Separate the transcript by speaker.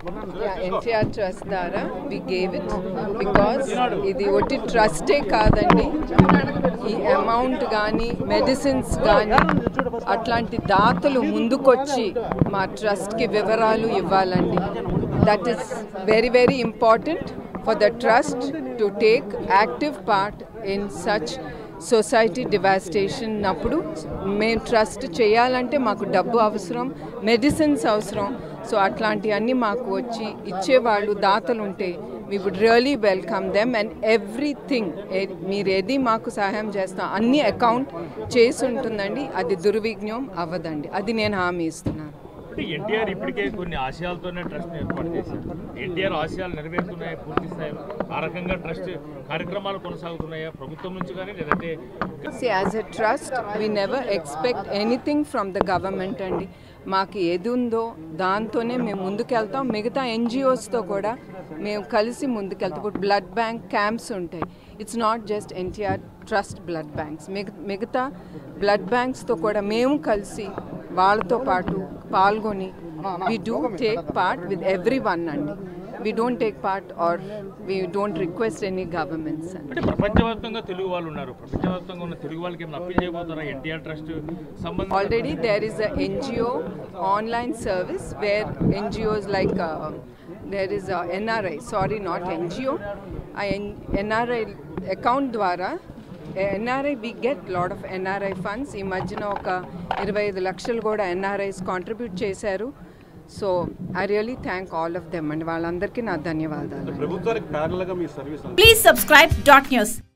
Speaker 1: NTR trust ద్వారా we gave it because ఇది ఒట్టి ట్రస్టే కాదండి ఈ అమౌంట్ కానీ మెడిసిన్స్ కానీ అట్లాంటి దాతలు ముందుకొచ్చి మా ట్రస్ట్కి వివరాలు ఇవ్వాలండి that is very very important for the trust to take active part in such society devastation అప్పుడు మేము ట్రస్ట్ చేయాలంటే మాకు డబ్బు అవసరం మెడిసిన్స్ అవసరం సో అట్లాంటివన్నీ మాకు వచ్చి ఇచ్చేవాళ్ళు దాతలు ఉంటే we would really welcome them and everything మీరు ఏది మాకు సహాయం చేస్తాం అన్ని అకౌంట్ చేసి ఉంటుందండి అది దుర్విజ్ఞం అవ్వదండి అది నేను హామీ ఇస్తున్నాను
Speaker 2: అంటే ఎన్టీఆర్ ఇప్పటికే కొన్ని ఆశయాలతోనే ట్రస్ట్ ఏర్పాటు చేశారు ఎన్టీఆర్ ఆశయాలు నెరవేరుతున్నాయా పూర్తి స్థాయిలో ఆ రకంగా ట్రస్ట్ కార్యక్రమాలు కొనసాగుతున్నాయా ప్రభుత్వం నుంచి కానీ లేదంటే
Speaker 1: See, as a trust, we never expect anything from the government అండి మాకు ఏది ఉందో దాంతోనే మేము ముందుకెళ్తాం మిగతా ఎన్జిఓస్తో కూడా మేము కలిసి ముందుకెళ్తాం ఇప్పుడు బ్లడ్ బ్యాంక్ క్యాంప్స్ ఉంటాయి it's not just NTR trust blood banks మిగతా బ్లడ్ బ్యాంక్స్తో కూడా మేము కలిసి వాళ్ళతో పాటు పాల్గొని we do take part with every one అండి we don't take part or we don't request any governments అండి
Speaker 2: అంటే ప్రపంచవ్యాప్తంగా తెలుగు వాళ్ళు ఉన్నారు ప్రపంచవ్యాప్తంగా ఉన్న తెలుగు వాళ్ళకి ఏమైనా అప్పీల్ చేయబోతారా ఎన్టీఆర్ ట్రస్ట్ సంబంధం
Speaker 1: Already there is a NGO online service where NGOs like uh, there is a NRI, sorry not NGO, a N- NRI account ద్వారా NRI we get lot of NRI funds ఈ మధ్యన ఒక ఇరవై ఐదు లక్షలు కూడా NRIs contribute చేశారు so I really thank all of them అండి వాళ్ళందరికీ నా ధన్యవాదాలు
Speaker 3: ప్రభుత్వానికి ప్యారల్ గా మీ service
Speaker 4: Please subscribe dot news